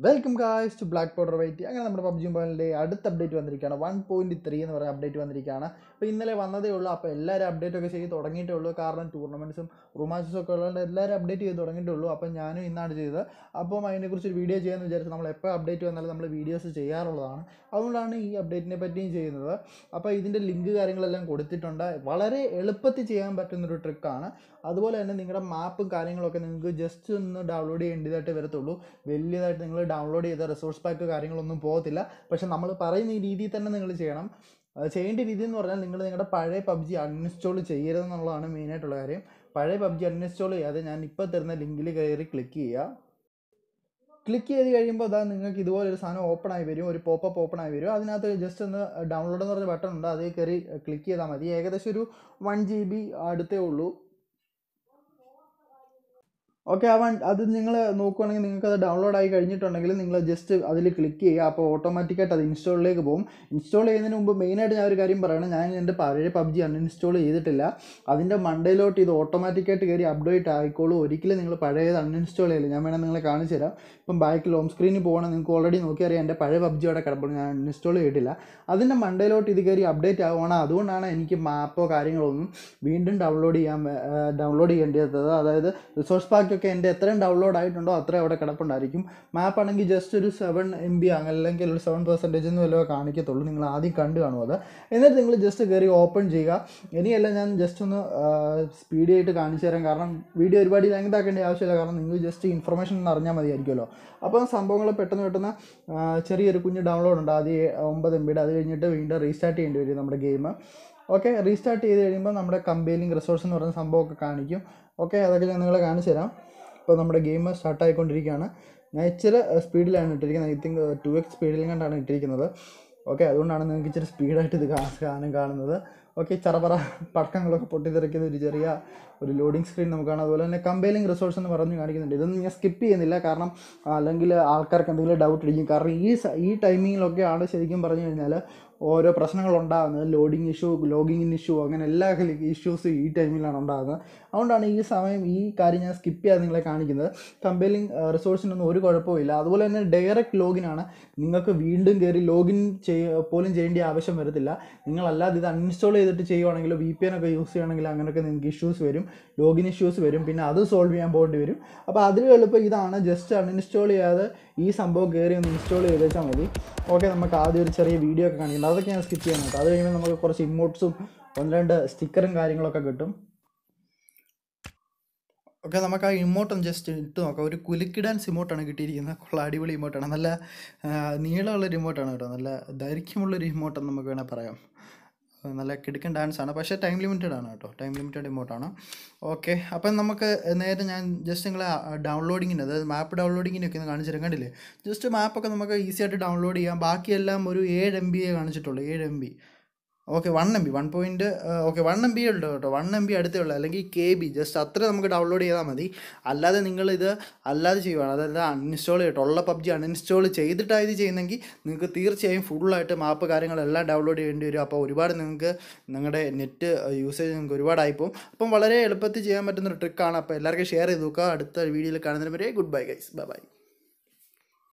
welcome guys to black powder white അങ്ങനെ നമ്മുടെ PUBG മൊബൈലിൻ്റെ അടുത്ത അപ്ഡേറ്റ് വന്നിരിക്കുകയാണ് വൺ പോയിൻറ്റ് ത്രീ എന്ന് പറയുന്ന അപ്ഡേറ്റ് വന്നിരിക്കുകയാണ് അപ്പോൾ ഇന്നലെ വന്നതേ ഉള്ളൂ അപ്പോൾ എല്ലാവരും അപ്ഡേറ്റ് ഒക്കെ ചെയ്ത് തുടങ്ങിയിട്ടേ ഉള്ളൂ കാരണം ടൂർണമെൻറ്റ്സും റൂമാച്ചസും ഒക്കെ ഉള്ളതുകൊണ്ട് എല്ലാവരും അപ്ഡേറ്റ് ചെയ്ത് തുടങ്ങിയിട്ടേ ഉള്ളൂ അപ്പോൾ ഞാനും ഇന്നാണ് ചെയ്തത് അപ്പം അതിനെക്കുറിച്ച് ഒരു വീഡിയോ ചെയ്യാമെന്ന് വിചാരിച്ചു നമ്മൾ എപ്പോൾ അപ്ഡേറ്റ് വന്നാലും നമ്മൾ വീഡിയോസ് ചെയ്യാറുള്ളതാണ് അതുകൊണ്ടാണ് ഈ അപ്ഡേറ്റിനെ പറ്റിയും ചെയ്യുന്നത് അപ്പോൾ ഇതിൻ്റെ ലിങ്ക് കാര്യങ്ങളെല്ലാം കൊടുത്തിട്ടുണ്ട് വളരെ എളുപ്പത്തിൽ ചെയ്യാൻ പറ്റുന്നൊരു ട്രിക്കാണ് അതുപോലെ തന്നെ നിങ്ങളുടെ മാപ്പും കാര്യങ്ങളൊക്കെ നിങ്ങൾക്ക് ജസ്റ്റ് ഒന്ന് ഡൗൺലോഡ് ചെയ്യേണ്ടതായിട്ട് വരത്തുള്ളൂ വലിയതായിട്ട് നിങ്ങൾ ഡൗൺലോഡ് ചെയ്ത റിസോഴ്സ് പാക്ക് കാര്യങ്ങളൊന്നും പോകത്തില്ല പക്ഷെ നമ്മൾ പറയുന്ന ഈ രീതിയിൽ തന്നെ നിങ്ങൾ ചെയ്യണം അത് ചെയ്യേണ്ട രീതി എന്ന് പറഞ്ഞാൽ നിങ്ങൾ നിങ്ങളുടെ പഴയ പബ്ജി അൺഇൻസ്റ്റാൾ ചെയ്യരുതെന്നുള്ളതാണ് മെയിനായിട്ടുള്ള കാര്യം പഴയ പബ്ജി അൺഇൻസ്റ്റാൾ ചെയ്യാതെ ഞാൻ ഇപ്പോൾ തരുന്ന ലിങ്കിൽ കയറി ക്ലിക്ക് ചെയ്യുക ക്ലിക്ക് ചെയ്ത് കഴിയുമ്പോൾ അതാ നിങ്ങൾക്ക് ഇതുപോലെ ഒരു സാധനം ഓപ്പൺ ആയി വരും ഒരു പോപ്പപ്പ് ഓപ്പൺ ആയി വരും അതിനകത്ത് ജസ്റ്റ് ഒന്ന് ഡൗൺലോഡ് എന്ന് പറഞ്ഞ ബട്ടൺ ഉണ്ട് അതിൽ കയറി ക്ലിക്ക് ചെയ്താൽ മതി ഏകദേശം ഒരു വൺ ജി ബി അടുത്തേ ഉള്ളൂ ഓക്കെ ആ വൺ അത് നിങ്ങൾ നോക്കുവാണെങ്കിൽ നിങ്ങൾക്ക് അത് ഡൗൺലോഡ് ആയി കഴിഞ്ഞിട്ടുണ്ടെങ്കിൽ നിങ്ങൾ ജസ്റ്റ് അതിൽ ക്ലിക്ക് ചെയ്യുക അപ്പോൾ ഓട്ടോമാറ്റിക്കായിട്ട് അത് ഇൻസ്റ്റാളിലേക്ക് പോകും ഇൻസ്റ്റാൾ ചെയ്യുന്നതിന് മുമ്പ് മെയിനായിട്ട് ഞാൻ ഒരു കാര്യം പറയണം ഞാൻ എൻ്റെ പഴയ പബ്ജി അൺഇൻസ്റ്റാൾ ചെയ്തിട്ടില്ല അതിൻ്റെ മണ്ടയിലോട്ട് ഇത് ഓട്ടോമാറ്റിക്കായിട്ട് കയറി അപ്ഡേറ്റ് ആയിക്കോളൂ ഒരിക്കലും നിങ്ങൾ പഴയത് അൺഇൻസ്റ്റാൾ ചെയ്യില്ല ഞാൻ വേണമെങ്കിൽ നിങ്ങളെ കാണിച്ചു തരാം ഇപ്പം ബാക്കിൽ ഹോം സ്ക്രീനിൽ പോകണമെങ്കിൽ നിങ്ങൾക്ക് ഓൾറെഡി നോക്കിയറിയാം എൻ്റെ പഴയ പബ്ജി അവിടെ കിടപ്പുണ്ട് ഞാൻ അൺഇൻസ്റ്റാൾ ചെയ്തിട്ടില്ല അതിൻ്റെ മണ്ടയിലോട്ട് ഇത് കയറി അപ്ഡേറ്റ് ആവുകയാണ് അതുകൊണ്ടാണ് എനിക്ക് മാപ്പോ കാര്യങ്ങളൊന്നും വീണ്ടും ഡൗൺലോഡ് ചെയ്യാൻ ഡൗൺലോഡ് ചെയ്യേണ്ടത് അതായത് റിസോഴ്സ് പാക്കൊക്കെ എൻ്റെ എത്രയും ഡൗൺലോഡ് ആയിട്ടുണ്ടോ അത്രയും അവിടെ കിടപ്പുണ്ടായിരിക്കും മാപ്പ് ആണെങ്കിൽ ജസ്റ്റ് ഒരു സെവൻ എം ബി അല്ലെങ്കിൽ ഒരു സെവൻ പെർസെൻറ്റേജ് എന്ന് വല്ലതും കാണിക്കത്തുള്ളൂ നിങ്ങൾ ആദ്യം കണ്ടു കാണും അത് എന്നിട്ട് നിങ്ങൾ ജസ്റ്റ് കയറി ഓപ്പൺ ചെയ്യുക ഇനിയല്ല ഞാൻ ജസ്റ്റ് ഒന്ന് സ്പീഡി ആയിട്ട് കാണിച്ചു തരാം കാരണം വീഡിയോ ഒരുപാട് ലെങ്ത് ആക്കേണ്ട ആവശ്യമില്ല കാരണം നിങ്ങൾ ജസ്റ്റ് ഇൻഫർമേഷൻ ഒന്ന് അറിഞ്ഞാൽ മതിയായിരിക്കുമല്ലോ അപ്പോൾ സംഭവങ്ങൾ പെട്ടെന്ന് പെട്ടെന്ന് ആ, ചെറിയൊരു കുഞ്ഞ് ഡൗൺലോഡ് ഉണ്ട് ആദ്യം ഒമ്പത് എം ബിയുടെ അത് കഴിഞ്ഞിട്ട് വീണ്ടും റീസ്റ്റാർട്ട് ചെയ്യേണ്ടി വരും നമ്മുടെ ഗെയിം ഓക്കെ റീസ്റ്റാർട്ട് ചെയ്ത് കഴിയുമ്പോൾ നമ്മുടെ കമ്പൈലിംഗ് റിസോഴ്സ് എന്ന് പറയുന്ന സംഭവമൊക്കെ കാണിക്കും ഓക്കെ അതൊക്കെ ഞാൻ നിങ്ങളെ കാണിച്ചു തരാം ഇപ്പോൾ നമ്മുടെ ഗെയിം സ്റ്റാർട്ട് ആയിക്കൊണ്ടിരിക്കുകയാണ് ഞാൻ ഇച്ചിരി സ്പീഡിലാണ് ഇട്ടിരിക്കുന്നത് ഐ തിങ്ക് ടു എക്സ് സ്പീഡിൽ കണ്ടാണ് ഇട്ടിരിക്കുന്നത് ഓക്കെ അതുകൊണ്ടാണ് നിങ്ങൾക്ക് ഇച്ചിരി സ്പീഡായിട്ട് ഇത് കാ- കാണാൻ കാണുന്നത് ഓക്കെ ചറപറ പടക്കങ്ങളൊക്കെ പൊട്ടിത്തെറിക്കുന്ന ഒരു ചെറിയ ഒരു ലോഡിംഗ് സ്ക്രീൻ നമുക്ക് കാണാം അതുപോലെ തന്നെ കമ്പൈലിംഗ് റിസോഴ്സ് എന്ന് പറഞ്ഞ് കാണിക്കുന്നുണ്ട് ഇതൊന്നും ഞാൻ സ്കിപ്പ് ചെയ്യുന്നില്ല കാരണം അല്ലെങ്കിൽ ആൾക്കാർക്ക് എന്തെങ്കിലും ഡൗട്ട് ഇരിക്കും കാരണം ഈ സ- ഈ ടൈമിങ്ങിലൊക്കെയാണ് ശരിക്കും പറഞ്ഞു കഴിഞ്ഞാൽ ഓരോ പ്രശ്നങ്ങൾ ഉണ്ടാകുന്നത് ലോഡിങ് ഇഷ്യൂ ലോഗിങ് ഇഷ്യൂ അങ്ങനെ എല്ലാ ഇഷ്യൂസും ഈ ടൈമിലാണ് ഉണ്ടാകുന്നത് അതുകൊണ്ടാണ് ഈ സമയം ഈ കാര്യം ഞാൻ സ്കിപ്പ് ചെയ്യാതെ നിങ്ങളെ കാണിക്കുന്നത് കമ്പൈലിംഗ് റിസോഴ്സിനൊന്നും ഒരു കുഴപ്പമില്ല അതുപോലെ തന്നെ ഡയറക്റ്റ് ലോഗിനാണ് നിങ്ങൾക്ക് വീണ്ടും കയറി ലോഗിൻ ചെയ്യ പോലും ചെയ്യേണ്ട ആവശ്യം വരത്തില്ല നിങ്ങളല്ലാതെ ഇത് അൺഇൻസ്റ്റാൾ ചെയ്തിട്ട് ചെയ്യുവാണെങ്കിൽ വി പി എൻ ഒക്കെ യൂസ് ചെയ്യുകയാണെങ്കിൽ അങ്ങനെയൊക്കെ നിങ്ങൾക്ക് ഇഷ്യൂസ് വരും ലോഗിൻ ഇഷ്യൂസ് വരും പിന്നെ അത് സോൾവ് ചെയ്യാൻ പോകേണ്ടി വരും അപ്പോൾ അതിൽ എളുപ്പം ഇതാണ് ജസ്റ്റ് അൺഇൻസ്റ്റാൾ ചെയ്യാതെ ഈ സംഭവം കയറി ഒന്ന് ഇൻസ്റ്റാൾ ചെയ്ത് വെച്ചാൽ മതി ഓക്കെ നമുക്ക് ആദ്യം ഒരു ചെറിയ വീഡിയോ ഒക്കെ കാണിക്കുന്നത് അതൊക്കെ ഞാൻ സ്കിപ്പ് ചെയ്യുന്നുണ്ട് അത് കഴിയുമ്പോൾ നമുക്ക് കുറച്ച് ഇമോട്ട്സും ഒന്ന് രണ്ട് സ്റ്റിക്കറും കാര്യങ്ങളൊക്കെ കിട്ടും ഓക്കെ നമുക്ക് ആ ഇമോട്ടൊന്ന് ജസ്റ്റ് ഇട്ട് നോക്കാം ഒരു കുലുക്കി ഡാൻസ് ഇമോട്ടാണ് കിട്ടിയിരിക്കുന്നത് കൊള്ള അടിപൊളി ഇമോട്ടാണ് നല്ല ആ, നീളമുള്ളൊരു ഇമോട്ടാണ് കേട്ടോ നല്ല ദൈർഘ്യമുള്ളൊരു ഇമോട്ടെന്ന് നമുക്ക് വേണേൽ പറയാം ആ, നല്ല കിടുക്കൻ ഡാൻസ് ആണ് പക്ഷേ ടൈം ലിമിറ്റഡ് ആണ് കേട്ടോ ടൈം ലിമിറ്റഡ് ഇമോട്ടാണ് ഓക്കെ അപ്പം നമുക്ക് നേരെ ഞാൻ ജസ്റ്റ് നിങ്ങളെ ഡൗൺലോഡിങ്ങിന് അതായത് മാപ്പ് ഡൗൺലോഡിങ്ങിനൊക്കെ ഒന്ന് കാണിച്ചു തരാം കണ്ടില്ലേ ജസ്റ്റ് മാപ്പൊക്കെ നമുക്ക് ഈസി ആയിട്ട് ഡൗൺലോഡ് ചെയ്യാം ബാക്കിയെല്ലാം ഒരു ഏഴ് എം ബിയെ കാണിച്ചിട്ടുള്ളൂ ഏഴ് M B okay one M B one point okay one M B ഉണ്ട് കേട്ടോ വൺ എം ബി അടുത്തേ ഉള്ളൂ അല്ലെങ്കിൽ കെ ബി ജസ്റ്റ് അത്ര നമുക്ക് ഡൗൺലോഡ് ചെയ്താൽ മതി അല്ലാതെ നിങ്ങളിത് അല്ലാതെ ചെയ്യുവാണ് അതായത് അൺഇൻസ്റ്റാൾ ചെയ്തിട്ട് ഉള്ള പബ്ജി അൺഇൻസ്റ്റാൾ ചെയ്തിട്ടാണ് ഇത് ചെയ്യുന്നെങ്കിൽ നിങ്ങൾക്ക് തീർച്ചയായും ഫുള്ളായിട്ട് മാപ്പ് കാര്യങ്ങളെല്ലാം ഡൗൺലോഡ് ചെയ്യേണ്ടി വരും അപ്പോൾ ഒരുപാട് നിങ്ങൾക്ക് നിങ്ങളുടെ നെറ്റ് യൂസേജ് നിങ്ങൾക്ക് ഒരുപാടായിപ്പോവും അപ്പം വളരെ എളുപ്പത്തിൽ ചെയ്യാൻ പറ്റുന്ന ഒരു ട്രിക്കാണ് അപ്പോൾ എല്ലാവർക്കും ഷെയർ ചെയ്ത് നോക്കുക അടുത്ത വീഡിയോയിൽ കാണുന്നതിന് വരെ good bye guys bye by